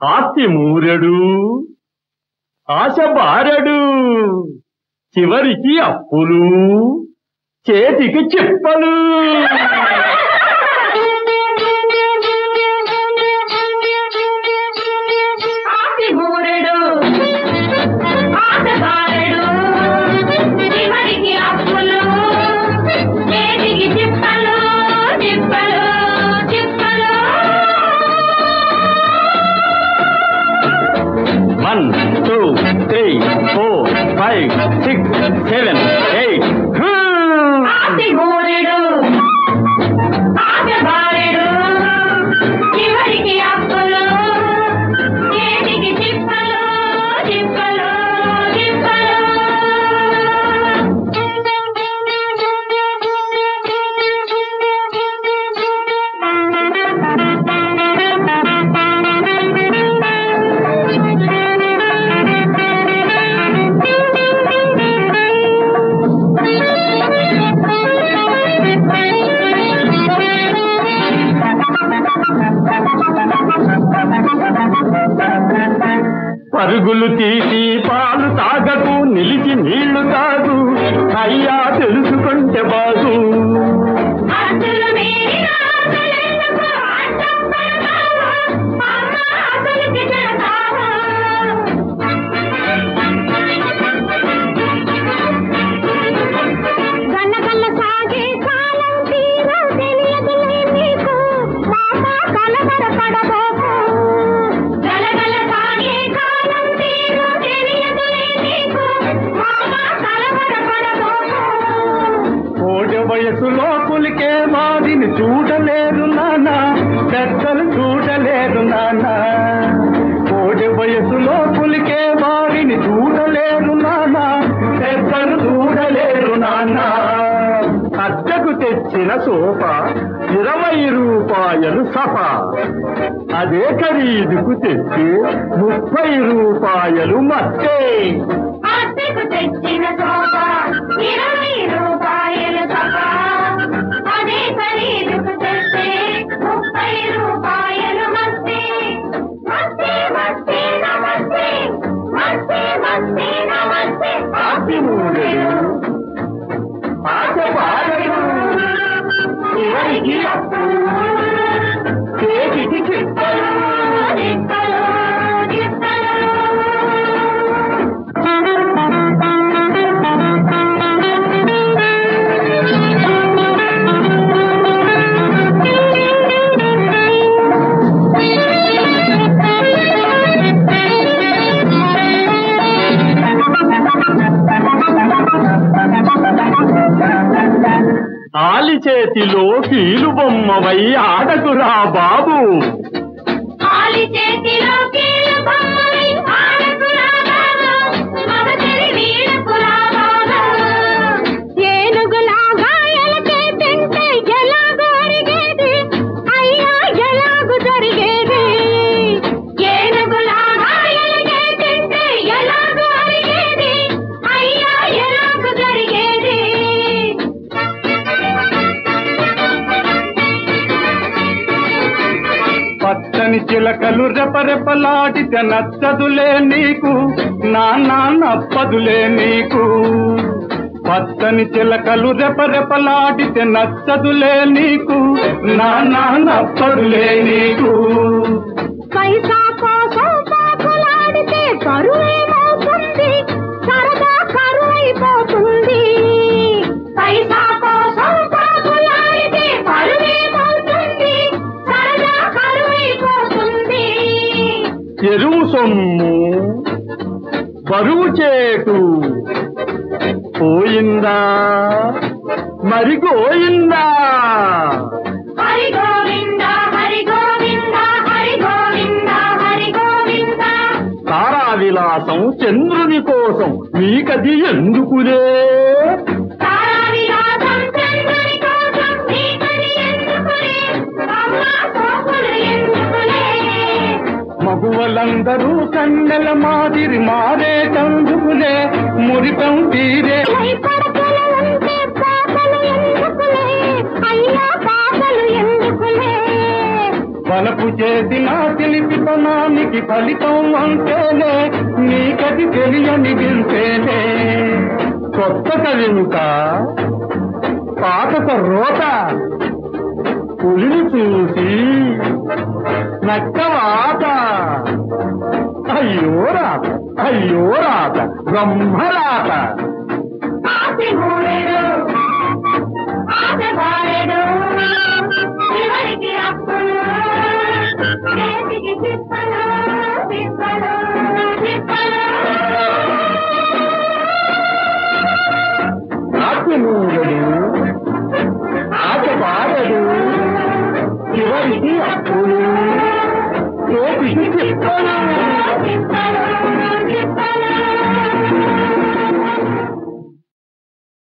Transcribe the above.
ఆస్తి మూరెడు ఆశ బారెడు చివరికి అప్పులు చేతికి చెప్పలు ఆస్తి మూరెడు ఆశగారెడు చివరికి అప్పులు చేతికి చిప్పలు చిప్పలు చిప్పలు one two three four five six seven eight ఆస్తి మూరెడు ఆశగారెడు చివరికి అప్పులు చేతికి చిప్పలు చిప్పలు చిప్పలు పరుగులు తీసి పాలు తాగకు నిలిచి నీళ్లు తాగు అయ్యా తెలుసుకుంటే బాగు అసలు మీరిన ఆశలెందుకు అడ్డం పడతావా? అమ్మ అసలుకి చెడతావా? గన్నగల్ల సాగే కాలం తీరా తెలియదులే నీకు మామ కలవరపడబోకు గలగల సాగే కాలం తీరా తెలియదులే నీకు మామ కలవరపడబోకు కోడి వయసులో పులికే వాడిని చూడలేరు నాన్న పెద్దలు చూడలేరు నాన్న కోడి వయసులో పులికే వాడిని చూడలేరు నాన్న పెద్దలు చూడలేరు నాన్న అద్దకు తెచ్చిన సోఫ ఇరవై రూపాయలు సఫా అదే ఖరీదుకు తెచ్చి ముప్పై రూపాయలు మత్తే అద్దెకు తెచ్చిన సోఫా ఇరవై రూపాయలు సభా అదే ఖరీదుకు తెస్తే ముప్పై రూపాయలు మస్తే మస్తే మస్తే నమస్తే మస్తే మస్తే నమస్తే ఆస్తి మూడెడు ఆశ బారెడు చివరికి అప్పులు చేతికి చిప్పలు దిక్కలు, దిక్కలు. ఆలి చేతిలో కీలు బొమ్మవై ఆడకురా బాబు ఆలి చేతిలో కీలు బొమ్మై ఆడకురా బాబు, మగసిరి వీడకురా బాబు. ఏనుగులాగా ఎలకే తింటే ఎలాగో అరిగేది? అయ్యా ఎలాగో జరిగేది? ఏనుగులాగా ఎలకే తింటే ఎలాగో అరిగేది? అయ్యా ఎలాగో జరిగేది? పచ్చని చిలకలు రెపరెపలాడితే నచ్చదులే నీకు నాన్న నప్పదులే నీకు పచ్చని చిలకలు రెపరెపలాడితే నచ్చదులే నీకు నాన్న నప్పదులే నీకు పైసా కోసం పాకులాడితే కరువేమవుతుంది సరదా కరువైపోతుంది పైసా కోసం పాకులాడితే కరువేమవుతుంది సరదా కరువైపోతుంది ఎరువు సొమ్ము బరువు చేటు పోయిందా మరి గోయిందా హరి గోవింద హరి గోవింద హరి గోవింద హరి గోవింద తారా విలాసం చంద్రుని కోసం మీకది ఎందుకులే తారా విలాసం చంద్రుని కోసం నీకది ఎందుకులే అమ్మ సోకులు ఎందుకులే మగువలందరూ కన్నెల మాదిరి మారేటందుకులే మురిపం తీరే పడకలు ఉంటే పాపలు ఎందుకులే అయ్యా పాపలు ఎందుకులే వలపు చేసిన తెలిపితనానికి ఫలితం అంటేనే నీకది తెలియని వింటేనే కొత్త కవింత పాతక రోత పులిని చూసి నక్కవాత అయ్యో రాత అయ్యో రాత బ్రహ్మరాత